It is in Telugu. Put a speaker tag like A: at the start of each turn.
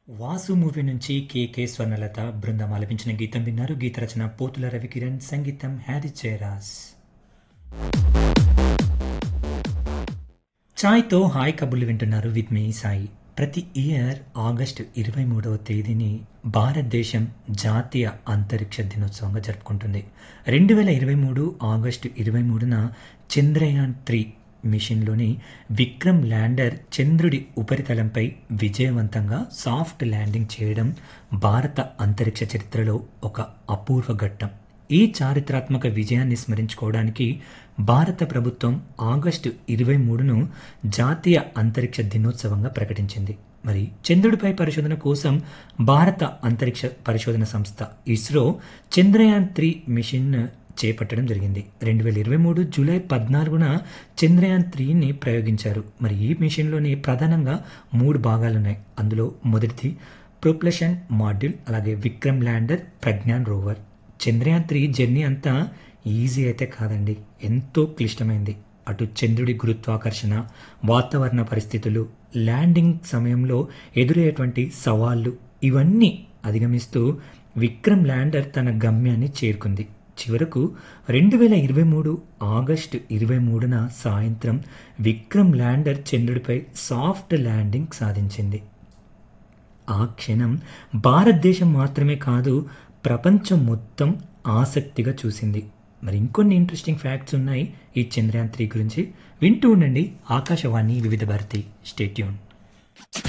A: వాసు మూవీ నుంచి కేకే స్వర్ణలత బృందం ఆలపించిన గీతం విన్నారు గీత రచన పోతుల రవికిరణ్ సంగీతం హ్యారీ జయరాజ్ ఛాయ్తో హాయ్ కబుర్లు వింటున్నారు విత్ మీ సాయి ప్రతి ఇయర్ ఆగస్టు ఇరవై మూడవ తేదీని భారతదేశం జాతీయ అంతరిక్ష దినోత్సవంగా జరుపుకుంటుంది రెండు వేల ఇరవై మూడు ఆగస్టు ఇరవై మూడున చంద్రయాన్ త్రీ మిషన్లోని విక్రమ్ ల్యాండర్ చంద్రుడి ఉపరితలంపై విజయవంతంగా సాఫ్ట్ ల్యాండింగ్ చేయడం భారత అంతరిక్ష చరిత్రలో ఒక అపూర్వ ఘట్టం ఈ చారిత్రాత్మక విజయాన్ని స్మరించుకోవడానికి భారత ప్రభుత్వం ఆగస్టు ఇరవై మూడును జాతీయ అంతరిక్ష దినోత్సవంగా ప్రకటించింది మరి చంద్రుడిపై పరిశోధన కోసం భారత అంతరిక్ష పరిశోధన సంస్థ ఇస్రో చంద్రయాన్ త్రీ మిషన్ చేపట్టడం జరిగింది రెండు వేల ఇరవై మూడు జూలై పద్నాలుగున చంద్రయాన్ త్రీని ప్రయోగించారు మరి ఈ మిషన్లోని ప్రధానంగా మూడు భాగాలున్నాయి అందులో మొదటిది ప్రొప్లషన్ మాడ్యూల్ అలాగే Vikram lander Pragyan rover Chandrayaan three journey అంతా ఈజీ అయితే కాదండి ఎంతో క్లిష్టమైంది అటు చంద్రుడి గురుత్వాకర్షణ వాతావరణ పరిస్థితులు ల్యాండింగ్ సమయంలో ఎదురయ్యేటువంటి సవాళ్లు ఇవన్నీ అధిగమిస్తూ విక్రమ్ ల్యాండర్ తన గమ్యాన్ని చేరుకుంది చివరకు రెండు వేల ఇరవై మూడు ఆగస్టు ఇరవై మూడున సాయంత్రం విక్రమ్ ల్యాండర్ చంద్రుడిపై సాఫ్ట్ ల్యాండింగ్ సాధించింది ఆ క్షణం భారతదేశం మాత్రమే కాదు ప్రపంచం మొత్తం ఆసక్తిగా చూసింది మరి ఇంకొన్ని ఇంట్రెస్టింగ్ ఫ్యాక్ట్స్ ఉన్నాయి ఈ చంద్రయాన్ త్రీ గురించి వింటూ ఉండండి ఆకాశవాణి వివిధ భారతి స్టేట్యూన్